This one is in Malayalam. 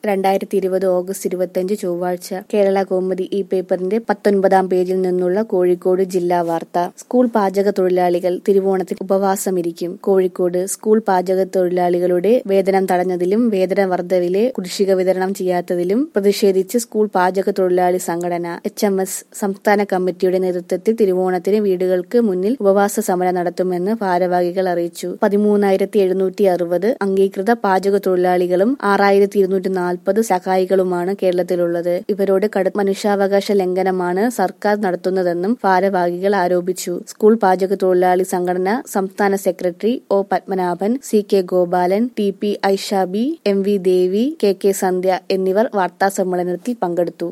രണ്ടായിരത്തി ഇരുപത് ഓഗസ്റ്റ് ഇരുപത്തിയഞ്ച് ചൊവ്വാഴ്ച കേരള കൗമുദി ഈ പേപ്പറിന്റെ പത്തൊൻപതാം പേജിൽ നിന്നുള്ള കോഴിക്കോട് ജില്ലാ വാർത്ത സ്കൂൾ പാചക തൊഴിലാളികൾ തിരുവോണത്തിൽ ഉപവാസമിരിക്കും കോഴിക്കോട് സ്കൂൾ പാചക തൊഴിലാളികളുടെ വേതനം തടഞ്ഞതിലും വേതന വർദ്ധവിലെ കുടിശ്ശിക വിതരണം ചെയ്യാത്തതിലും പ്രതിഷേധിച്ച് സ്കൂൾ പാചക തൊഴിലാളി സംഘടന എച്ച് എം എസ് സംസ്ഥാന കമ്മിറ്റിയുടെ നേതൃത്വത്തിൽ തിരുവോണത്തിന് വീടുകൾക്ക് മുന്നിൽ ഉപവാസ സമരം നടത്തുമെന്ന് ഭാരവാഹികൾ അറിയിച്ചു പതിമൂന്നായിരത്തി എഴുന്നൂറ്റി അറുപത് അംഗീകൃത പാചക തൊഴിലാളികളും ആറായിരത്തി ഇരുന്നൂറ്റി നാൽപ്പത് സഹായികളുമാണ് കേരളത്തിലുള്ളത് ഇവരോട് കടുത്ത മനുഷ്യാവകാശ ലംഘനമാണ് സർക്കാർ നടത്തുന്നതെന്നും ഭാരവാഹികൾ ആരോപിച്ചു സ്കൂൾ പാചക തൊഴിലാളി സംഘടന സംസ്ഥാന secretary O Padmanabhan C K Gopalan T P Aishabi M V Devi K K Sandhya എന്നിവർ വാർത്താസമ്മേളനത്തിൽ പങ്കെടുത്തു